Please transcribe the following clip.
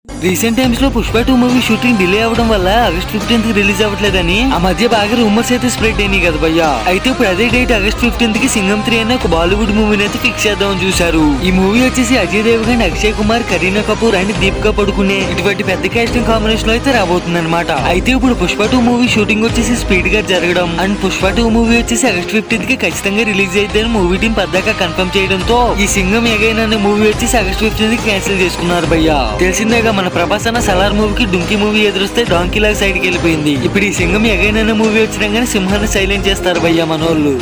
recent times లో Pushpa two movie shooting delay అవ్వడం వల్ల ఆగస్ట్ ఫిఫ్టీన్త్ కి రిలీజ్ అవ్వట్లేదని ఆ మధ్య బాగా రూమర్స్ అయితే స్ప్రెడ్ అయినాయి కదా భయ్యా అయితే ఇప్పుడు అదే డేట్ ఆగస్ట్ ఫిఫ్టీన్త్ కి సింగం త్రీ అనే ఒక బాలీవుడ్ మూవీని అయితే ఫిక్స్ చేద్దామని చూశారు ఈ మూవీ వచ్చేసి అజయ్ దేవగన్ అక్షయ్ కుమార్ కరీనా కపూర్ అండ్ దీపికా పడుకునే ఇటువంటి పెద్ద కాస్టింగ్ కాంబినేషన్ లో అయితే రాబోతుంది అనమాట అయితే ఇప్పుడు పుష్ప టూ మూవీ షూటింగ్ వచ్చేసి స్పీడ్ గా జరగడం అండ్ పుష్ప టూ మూవీ వచ్చేసి ఆగస్ట్ ఫిఫ్టీన్త్ కి ఖచ్చితంగా రిలీజ్ అయిద్దని మూవీ టీం పద్దాక కన్ఫర్మ్ చేయడంతో ఈ సింగం ఎగైన్ అనే మూవీ వచ్చేసి ఆగస్ట్ ఫిఫ్టీన్త్ కి క్యాన్సిల్ చేసుకున్నారు భయ్యా తెలిసిందేగా మన ప్రభాస్ అన్న సలార్ మూవీకి డుంకీ మూవీ ఎదురొస్తే డాంకీ లాగా సైడ్ కి వెళ్ళిపోయింది ఇప్పుడు ఈ సింగం ఎగైన్ అనే మూవీ వచ్చినా గానీ సింహాన్ని సైలెంట్ చేస్తారు భయ్యా మనోళ్ళు